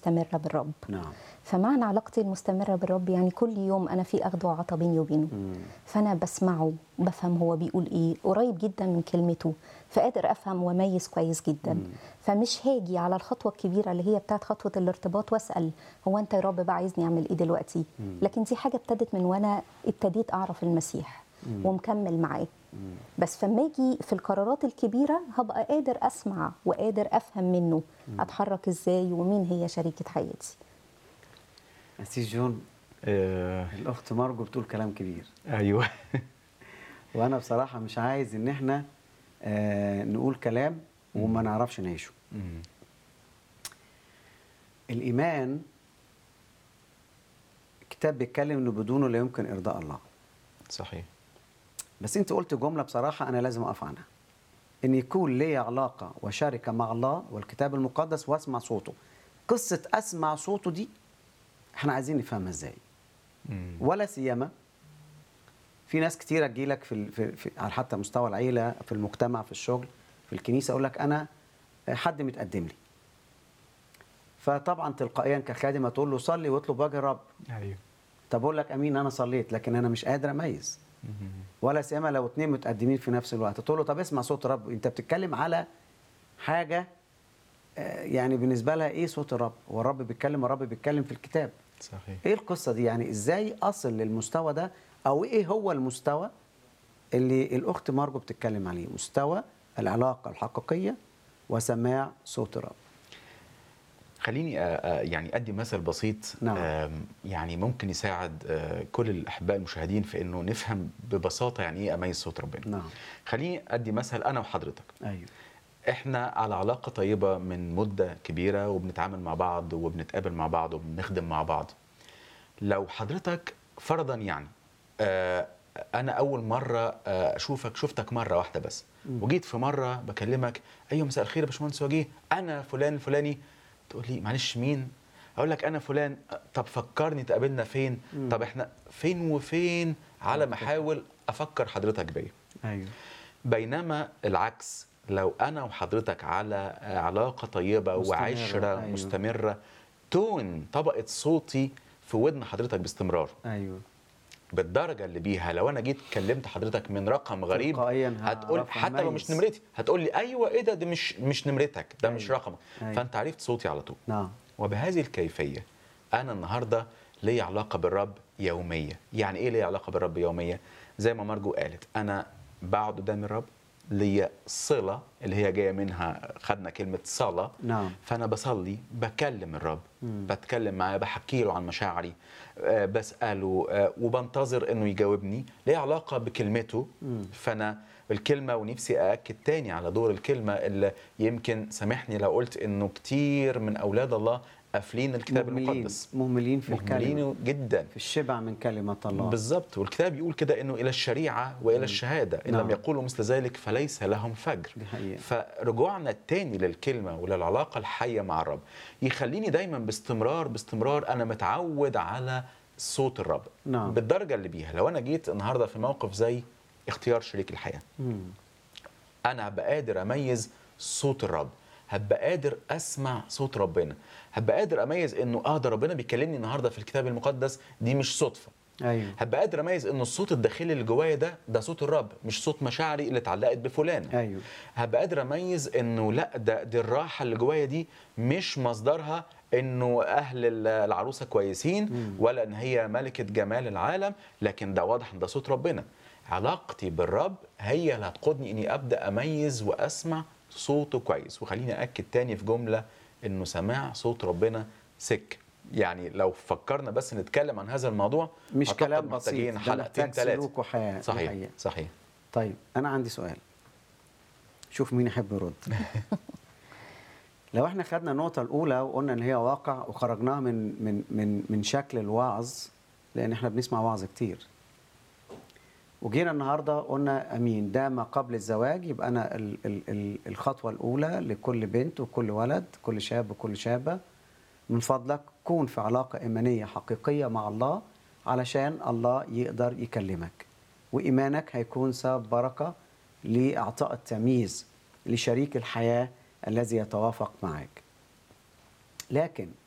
مستمره بالرب نعم فمعنى علاقتي المستمره بالرب يعني كل يوم انا في اخذ وعطا بيني وبينه مم. فانا بسمعه بفهم هو بيقول ايه قريب جدا من كلمته فقادر افهم واميز كويس جدا فمش هاجي على الخطوه الكبيره اللي هي بتاعت خطوه الارتباط واسال هو انت يا رب بقى عايزني اعمل ايه دلوقتي لكن دي حاجه ابتدت من وانا ابتديت اعرف المسيح ومكمل معاه بس فما اجي في القرارات الكبيره هبقى قادر اسمع وقادر افهم منه اتحرك ازاي ومين هي شريكه حياتي أسيس جون آه الأخت مارجو بتقول كلام كبير ايوه وأنا بصراحة مش عايز إن إحنا آه نقول كلام وما نعرفش نعيشه مم. الإيمان كتاب بيتكلم إنه بدونه لا يمكن إرضاء الله صحيح بس أنت قلت جملة بصراحة أنا لازم أقف عنها إن يكون لي علاقة وشركة مع الله والكتاب المقدس وأسمع صوته قصة أسمع صوته دي إحنا عايزين نفهمها إزاي مم. ولا سيما في ناس كتيرة تجيلك في, ال- في, في على حتى مستوى العيلة في المجتمع في الشغل في الكنيسة أقول لك أنا حد متقدم لي فطبعا تلقائيا كخادم هتقول له صلي واطلب وجه الرب ايوه طب اقول لك امين انا صليت لكن انا مش قادر اميز مم. ولا سيما لو اتنين متقدمين في نفس الوقت تقول له طب اسمع صوت الرب انت بتتكلم على حاجه آه، يعني بالنسبه لها ايه صوت الرب هو الرب بيتكلم الرب بيتكلم في الكتاب صحيح ايه القصه دي يعني ازاي اصل للمستوى ده او ايه هو المستوى اللي الاخت مارجو بتتكلم عليه مستوى العلاقه الحقيقيه وسماع صوت الرب خليني آه، آه، يعني ادي مثل بسيط نعم. آم، يعني ممكن يساعد آه، كل الاحباء المشاهدين في انه نفهم ببساطه يعني ايه اميز صوت ربنا نعم خليني ادي مثل انا وحضرتك ايوه احنا على علاقه طيبه من مده كبيره وبنتعامل مع بعض وبنتقابل مع بعض وبنخدم مع بعض لو حضرتك فرضا يعني آه، انا اول مره آه، اشوفك شفتك مره واحده بس وجيت في مره بكلمك ايوه مساء الخير يا باشمهندس وجيه انا فلان الفلاني تقول لي معلش مين اقول لك انا فلان أه، طب فكرني تقابلنا فين طب احنا فين وفين على ما احاول افكر حضرتك بيا ايوه بينما العكس لو انا وحضرتك على علاقه طيبه مستمرة، وعشره أيوة. مستمره تون طبقه صوتي في ودن حضرتك باستمرار ايوه بالدرجه اللي بيها لو انا جيت كلمت حضرتك من رقم غريب تلقائياً هتقول هعرف حتى لو مش أميز. نمرتي هتقول لي ايوه ايه ده ده مش مش نمرتك ده مش أيوة. رقمك أيوة. فانت عرفت صوتي على طول نعم وبهذه الكيفيه انا النهارده لي علاقه بالرب يوميه يعني ايه لي علاقه بالرب يوميه زي ما مرجو قالت انا بقعد قدام الرب ليا صله اللي هي جايه منها خدنا كلمه صلاه نعم. فانا بصلي بكلم الرب مم. بتكلم معاه بحكي له عن مشاعري آه، بساله آه، وبنتظر انه يجاوبني ليه علاقه بكلمته مم. فانا الكلمه ونفسي ااكد تاني على دور الكلمه اللي يمكن سامحني لو قلت انه كتير من اولاد الله قافلين الكتاب مهملين المقدس مهملين في الكلمه مهملينه جدا في الشبع من كلمه الله بالظبط والكتاب يقول كده انه الى الشريعه والى الشهاده ان نعم. لم يقولوا مثل ذلك فليس لهم فجر دي حقيقة. فرجوعنا التاني للكلمه وللعلاقه الحيه مع الرب يخليني دايما باستمرار باستمرار انا متعود على صوت الرب نعم. بالدرجه اللي بيها لو انا جيت النهارده في موقف زي اختيار شريك الحياه مم. انا هبقى قادر اميز صوت الرب هبقى قادر اسمع صوت ربنا هبقى قادر اميز انه اه ده ربنا بيكلمني النهارده في الكتاب المقدس دي مش صدفه ايوه هبقى قادر اميز ان الصوت الداخلي اللي جوايا ده ده صوت الرب مش صوت مشاعري اللي اتعلقت بفلان ايوه هبقى قادر اميز انه لا ده دي الراحه اللي جوايا دي مش مصدرها انه اهل ال- العروسه كويسين ولا ان هي ملكه جمال العالم لكن ده واضح ان ده صوت ربنا علاقتي بالرب هي اللي هتقودني اني ابدا اميز واسمع صوته كويس وخليني اكد تاني في جمله انه سماع صوت ربنا سك يعني لو فكرنا بس نتكلم عن هذا الموضوع مش أعتقد كلام بسيط محتاجين ده حلقتين محتاج ثلاثه سلوك وحياه دي صحيح حقيقة. صحيح طيب انا عندي سؤال شوف مين يحب يرد لو احنا خدنا النقطة الأولى وقلنا إن هي واقع وخرجناها من من من من شكل الوعظ لأن احنا بنسمع وعظ كتير. وجينا النهارده قلنا أمين ده ما قبل الزواج يبقى أنا ال ال ال الخطوة الأولى لكل بنت وكل ولد كل شاب وكل شابة من فضلك كون في علاقة إيمانية حقيقية مع الله علشان الله يقدر يكلمك وإيمانك هيكون سبب بركة لإعطاء التمييز لشريك الحياة الذي يتوافق معك لكن